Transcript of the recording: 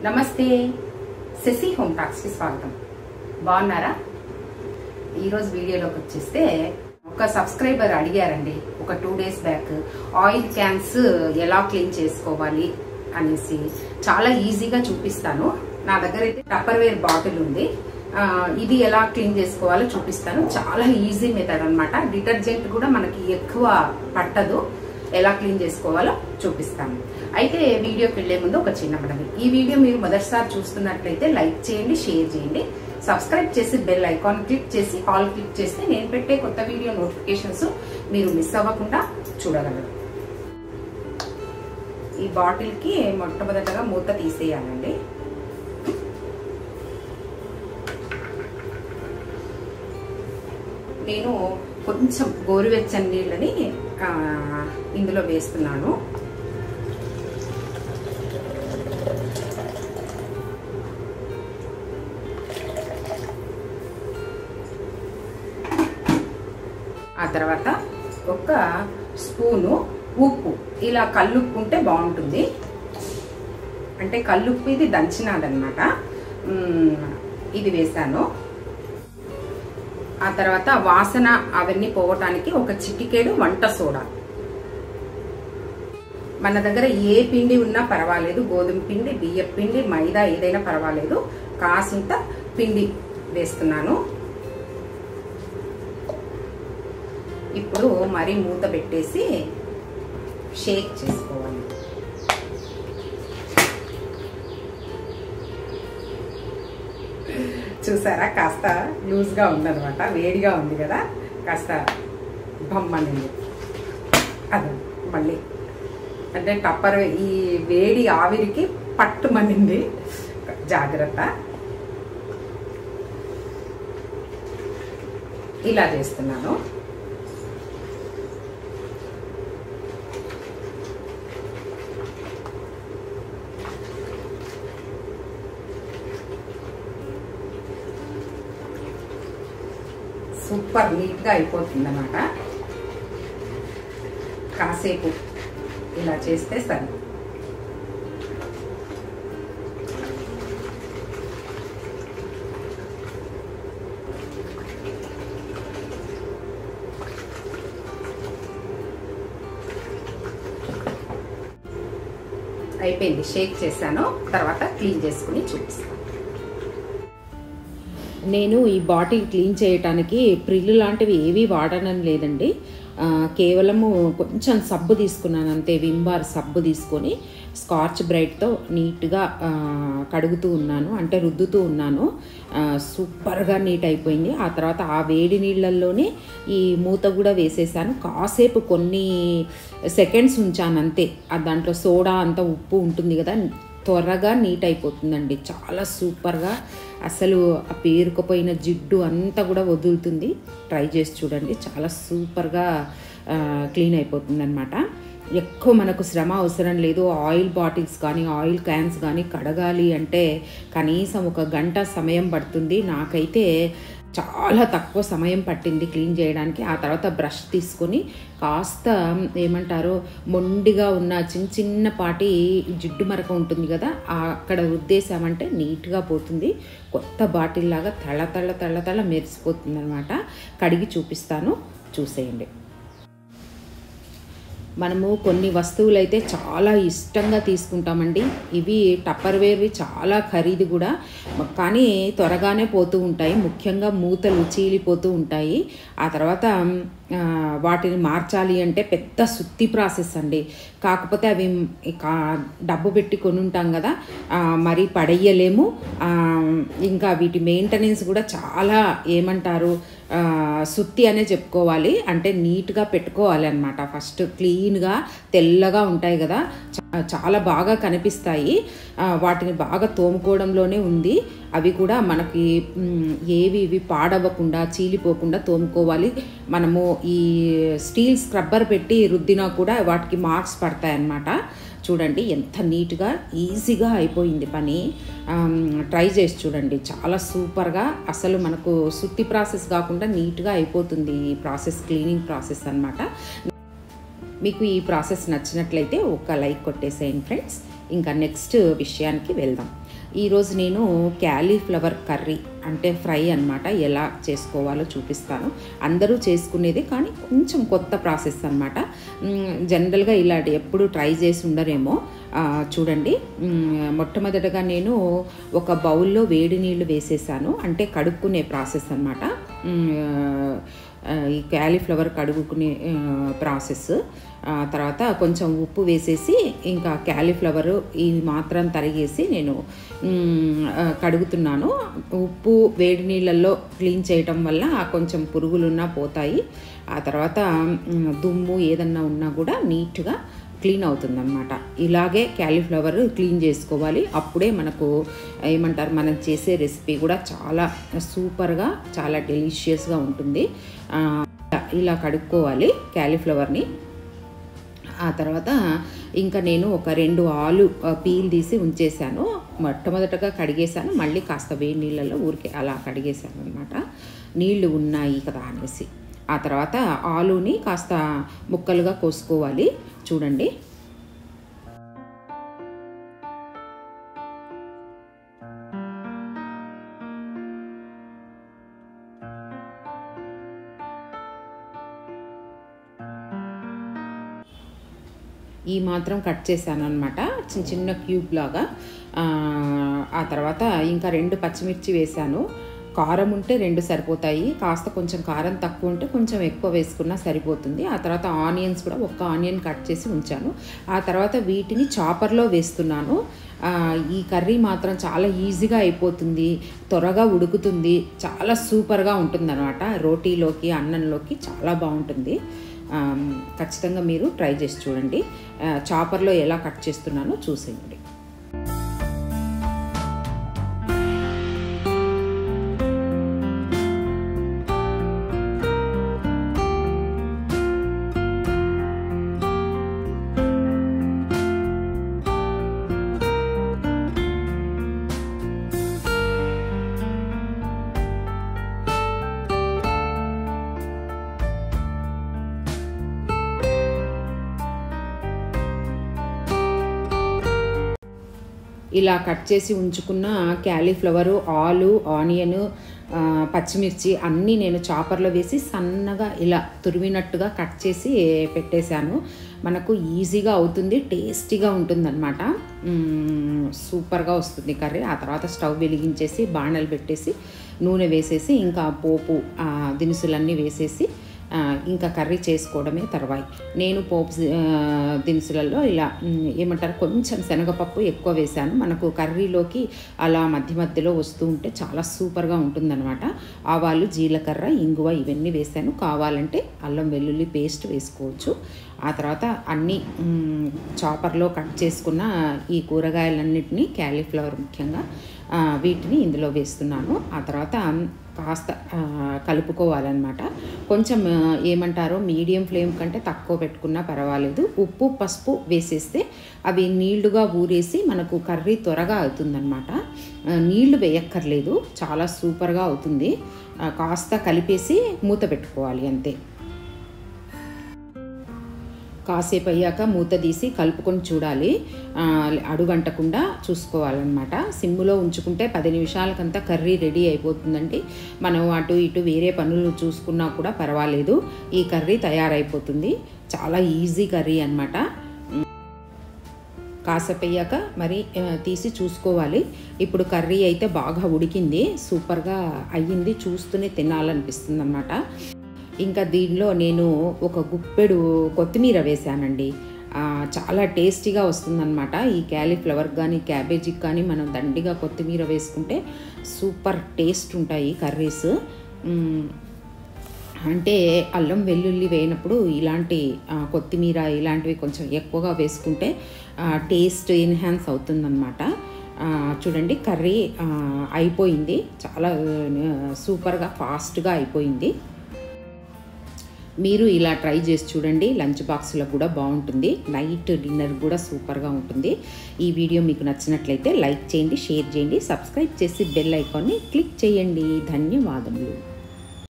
నమస్తే శశి హోమ్ టాక్స్కి స్వాగతం బాగున్నారా ఈరోజు వీడియోలోకి వచ్చేస్తే ఒక సబ్స్క్రైబర్ అడిగారండి ఒక two days back oil cans ఎలా క్లీన్ చేసుకోవాలి అనేసి చాలా ఈజీగా చూపిస్తాను నా దగ్గర అయితే టప్పర్ వేర్ బాటిల్ ఉంది ఆ, ఇది ఎలా క్లీన్ చేసుకోవాలో చూపిస్తాను చాలా ఈజీ మెథడ్ అన్నమాట డిటర్జెంట్ కూడా మనకి ఎక్కువ పట్టదు ఎలా క్లీన్ చేసుకోవాలో చూపిస్తాను అయితే వీడియోకి వెళ్లే ముందు ఒక చిన్న మనవి ఈ వీడియో మీరు మొదటిసారి చూస్తున్నట్లయితే లైక్ చేయండి షేర్ చేయండి సబ్స్క్రైబ్ చేసి బెల్ ఐకాన్ క్లిక్ చేసి ఆల్ క్లిక్ చేస్తే నేను పెట్టే కొత్త వీడియో నోటిఫికేషన్స్ మీరు మిస్ అవ్వకుండా చూడగలరు ఈ బాటిల్కి మొట్టమొదటగా మూత తీసేయాలండి నేను కొంచెం గోరువెచ్చని నీళ్ళని ఆ, ఇందులో వేస్తున్నాను ఆ తర్వాత ఒక స్పూను ఉప్పు ఇలా కల్లుప్పు ఉంటే బాగుంటుంది అంటే కల్లుప్పు ఇది దంచినాదనమాట మ్, ఇది వేసాను ఆ తర్వాత వాసన అవన్నీ పోవటానికి ఒక చిటికేడు వంట సోడా మన దగ్గర ఏ పిండి ఉన్నా పర్వాలేదు గోధుమ పిండి బియ్య పిండి మైదా ఏదైనా పర్వాలేదు కాసింత పిండి వేస్తున్నాను ఇప్పుడు మరీ మూత పెట్టేసి షేక్ చేసుకోవాలి చూసారా కాస్త లూజ్గా ఉందన్నమాట వేడిగా ఉంది కదా కాస్త బమ్మనింది అది మళ్ళీ అంటే టప్పర్ ఈ వేడి ఆవిరికి పట్టుమనింది జాగ్రత్త ఇలా చేస్తున్నాను సూపర్ నీట్గా అయిపోతుంది అన్నమాట కాసేపు ఇలా చేస్తే సరే అయిపోయింది షేక్ చేశాను తర్వాత క్లీన్ చేసుకుని చూపిస్తాను నేను ఈ బాటిల్ క్లీన్ చేయటానికి ప్రిల్లు లాంటివి ఏవి వాడడం లేదండి ఆ, కేవలము కొంచెం సబ్బు తీసుకున్నాను అంతే వింబార్ సబ్బు తీసుకొని స్కాచ్ బ్రైట్తో నీట్గా ఆ, కడుగుతూ ఉన్నాను అంటే రుద్దుతూ ఉన్నాను ఆ, సూపర్గా నీట్ అయిపోయింది ఆ తర్వాత ఆ వేడి నీళ్ళల్లోనే ఈ మూత కూడా వేసేసాను కాసేపు కొన్ని సెకండ్స్ ఉంచాను అంతే ఆ దాంట్లో సోడా అంత ఉప్పు ఉంటుంది కదా త్వరగా నీట్ అయిపోతుందండి చాలా సూపర్గా అసలు ఆ పేరుకుపోయిన జిడ్డు అంతా కూడా వదులుతుంది ట్రై చేసి చూడండి చాలా సూపర్గా ఆ, క్లీన్ అయిపోతుంది అనమాట ఎక్కువ మనకు శ్రమ అవసరం లేదు ఆయిల్ బాటిల్స్ కానీ ఆయిల్ క్యాన్స్ కానీ కడగాలి అంటే కనీసం ఒక గంట సమయం పడుతుంది నాకైతే చాలా తక్కువ సమయం పట్టింది క్లీన్ చేయడానికి ఆ తర్వాత బ్రష్ తీసుకొని కాస్త ఏమంటారు మొండిగా ఉన్న చిన్న చిన్నపాటి జిడ్డు మరక ఉంటుంది కదా ఆ అక్కడ రుద్దేశామంటే నీట్గా పోతుంది కొత్త బాటిల్ లాగా తళ తళ తళ తళ మెరిసిపోతుంది అనమాట కడిగి చూపిస్తాను చూసేయండి మనము కొన్ని వస్తువులు అయితే చాలా ఇష్టంగా తీసుకుంటామండి ఇవి టప్పర్వేర్వి చాలా ఖరీదు కూడా మ- కానీ త్వరగానే పోతూ ఉంటాయి ముఖ్యంగా మూతలు చీలిపోతూ ఉంటాయి ఆ తర్వాత ఆ, వాటిని మార్చాలి అంటే పెద్ద సుత్తి ప్రాసెస్ అండి కాకపోతే అవి కా- డబ్బు పెట్టి కొనుంటాం కదా ఆ, మరి పడేయలేము ఆ, ఇంకా వీటి మెయింటెనెన్స్ కూడా చాలా ఏమంటారు ఆ, సుత్తి అనే చెప్పుకోవాలి అంటే నీట్గా పెట్టుకోవాలి అనమాట ఫస్ట్ క్లీన్గా తెల్లగా ఉంటాయి కదా చా- చాలా బాగా కనిపిస్తాయి ఆ, వాటిని బాగా తోముకోవడంలోనే ఉంది అవి కూడా మనకి మ్, ఏవి ఇవి పాడవ్వకుండా చీలిపోకుండా తోముకోవాలి మనము ఈ స్టీల్ స్క్రబ్బర్ పెట్టి రుద్దినా కూడా వాటికి మార్క్స్ పడతాయి అన్నమాట చూడండి ఎంత నీట్గా ఈజీగా అయిపోయింది పని ఆమ్, ట్రై చేసి చూడండి చాలా సూపర్గా అసలు మనకు సుత్తి ప్రాసెస్ కాకుండా నీట్గా అయిపోతుంది ఈ ప్రాసెస్ క్లీనింగ్ ప్రాసెస్ అన్నమాట మీకు ఈ ప్రాసెస్ నచ్చినట్లయితే ఒక లైక్ కొట్టేసేయండి ఫ్రెండ్స్ ఇంకా నెక్స్ట్ విషయానికి వెళ్దాం ఈరోజు నేను క్యాలీఫ్లవర్ కర్రీ అంటే ఫ్రై అన్నమాట ఎలా చేసుకోవాలో చూపిస్తాను అందరూ చేసుకునేది కానీ కొంచెం కొత్త ప్రాసెస్ అనమాట జనరల్గా ఇలాంటి ఎప్పుడు ట్రై చేసి ఉండరేమో ఆ, చూడండి మ్, మొట్టమొదటగా నేను ఒక బౌల్లో వేడి నీళ్లు వేసేసాను అంటే కడుక్కునే ప్రాసెస్ అనమాట ఈ క్యాలీఫ్లవర్ కడుగుకునే ఆ, ప్రాసెస్ ఆ తర్వాత కొంచెం ఉప్పు వేసేసి ఇంకా క్యాలీఫ్లవర్ ఇవి మాత్రం తరిగేసి నేను మ్, ఆ, కడుగుతున్నాను ఉప్పు వేడి నీళ్ళల్లో క్లీన్ చేయటం వల్ల ఆ కొంచెం పురుగులున్నా పోతాయి ఆ తర్వాత మ్, దుమ్ము ఏదన్నా ఉన్నా కూడా నీట్గా క్లీన్ అవుతుందన్నమాట ఇలాగే క్యాలీఫ్లవర్ క్లీన్ చేసుకోవాలి అప్పుడే మనకు ఏమంటారు మనం చేసే రెసిపీ కూడా చాలా సూపర్గా చాలా డెలిషియస్గా ఉంటుంది ఆ, ఇలా కడుక్కోవాలి క్యాలీఫ్లవర్ని ఆ తర్వాత ఇంకా నేను ఒక రెండు ఆలు ఆ, పీల్ తీసి ఉంచేసాను మొట్టమొదటగా కడిగేశాను మళ్ళీ కాస్త వేడి నీళ్ళలో ఊరికే అలా కడిగేశాను అనమాట నీళ్లు ఉన్నాయి కదా అనేసి ఆ తర్వాత ఆలుని కాస్త ముక్కలుగా కోసుకోవాలి చూడండి ఈ మాత్రం కట్ చేశాను అనమాట చిన్న చిన్న క్యూబ్ లాగా ఆ, ఆ తర్వాత ఇంకా రెండు పచ్చిమిర్చి వేశాను కారం ఉంటే రెండు సరిపోతాయి కాస్త కొంచెం కారం తక్కువ ఉంటే కొంచెం ఎక్కువ వేసుకున్నా సరిపోతుంది ఆ తర్వాత ఆనియన్స్ కూడా ఒక్క ఆనియన్ కట్ చేసి ఉంచాను ఆ తర్వాత వీటిని చాపర్లో వేస్తున్నాను ఆ, ఈ కర్రీ మాత్రం చాలా ఈజీగా అయిపోతుంది త్వరగా ఉడుకుతుంది చాలా సూపర్గా ఉంటుందన్నమాట రోటీలోకి అన్నంలోకి చాలా బాగుంటుంది ఆమ్, ఖచ్చితంగా మీరు ట్రై చేసి చూడండి ఆ, చాపర్లో ఎలా కట్ చేస్తున్నానో చూసేయండి ఇలా కట్ చేసి ఉంచుకున్న క్యాలీఫ్లవరు ఆలు ఆనియన్ ఆ, పచ్చిమిర్చి అన్నీ నేను చాపర్లో వేసి సన్నగా ఇలా తురిమినట్టుగా కట్ చేసి పెట్టేశాను మనకు ఈజీగా అవుతుంది టేస్టీగా ఉంటుందన్నమాట మ్మ్, సూపర్గా వస్తుంది కర్రీ ఆ తర్వాత స్టవ్ వెలిగించేసి బాణలు పెట్టేసి నూనె వేసేసి ఇంకా పోపు ఆ, దినుసులన్నీ వేసేసి ఆ, ఇంకా కర్రీ చేసుకోవడమే తర్వాయి నేను పోపు ఆ, దినుసులలో ఇలా మ్, ఏమంటారు కొంచెం శనగపప్పు ఎక్కువ వేశాను మనకు కర్రీలోకి అలా మధ్య మధ్యలో వస్తూ ఉంటే చాలా సూపర్గా ఉంటుందన్నమాట ఆవాలు జీలకర్ర ఇంగువ ఇవన్నీ వేశాను కావాలంటే అల్లం వెల్లుల్లి పేస్ట్ వేసుకోవచ్చు ఆ తర్వాత అన్ని మ్, చాపర్లో కట్ చేసుకున్న ఈ కూరగాయలన్నిటినీ క్యాలీఫ్లవర్ ముఖ్యంగా ఆ, వీటిని ఇందులో వేస్తున్నాను ఆ తర్వాత కాస్త ఆ, కలుపుకోవాలన్నమాట కొంచెం ఆ, ఏమంటారో మీడియం ఫ్లేమ్ కంటే తక్కువ పెట్టుకున్నా పర్వాలేదు ఉప్పు పసుపు వేసేస్తే అవి నీళ్లుగా ఊరేసి మనకు కర్రీ త్వరగా అవుతుందన్నమాట ఆ, నీళ్లు వేయక్కర్లేదు చాలా సూపర్గా అవుతుంది ఆ, కాస్త కలిపేసి మూత పెట్టుకోవాలి అంతే కాసేపు అయ్యాక మూత తీసి కలుపుకొని చూడాలి ఆ, అడుగంటకుండా చూసుకోవాలన్నమాట సిమ్ములో ఉంచుకుంటే పది నిమిషాలకంతా కర్రీ రెడీ అయిపోతుందండి మనం అటు ఇటు వేరే పనులు చూసుకున్నా కూడా పర్వాలేదు ఈ కర్రీ తయారైపోతుంది చాలా ఈజీ కర్రీ అనమాట కాసేపు అయ్యాక మరి ఆ, తీసి చూసుకోవాలి ఇప్పుడు కర్రీ అయితే బాగా ఉడికింది సూపర్గా అయ్యింది చూస్తూనే తినాలనిపిస్తుంది అనమాట ఇంకా దీనిలో నేను ఒక గుప్పెడు కొత్తిమీర వేశానండి ఆ, చాలా టేస్టీగా వస్తుందన్నమాట ఈ క్యాలీఫ్లవర్ కానీ క్యాబేజీకి కానీ మనం దండిగా కొత్తిమీర వేసుకుంటే సూపర్ టేస్ట్ ఉంటాయి కర్రీస్ మ్, అంటే అల్లం వెల్లుల్లి వేయినప్పుడు ఇలాంటి ఆ, కొత్తిమీర ఇలాంటివి కొంచెం ఎక్కువగా వేసుకుంటే ఆ, టేస్ట్ ఎన్హాన్స్ అవుతుందన్నమాట ఆ, చూడండి కర్రీ ఆ, అయిపోయింది చాలా ఆ, సూపర్గా ఫాస్ట్గా అయిపోయింది మీరు ఇలా ట్రై చేసి చూడండి లంచ్ బాక్స్లో కూడా బాగుంటుంది నైట్ డిన్నర్ కూడా సూపర్గా ఉంటుంది ఈ వీడియో మీకు నచ్చినట్లయితే లైక్ చేయండి షేర్ చేయండి సబ్స్క్రైబ్ చేసి బెల్ ఐకాన్ని క్లిక్ చేయండి ధన్యవాదములు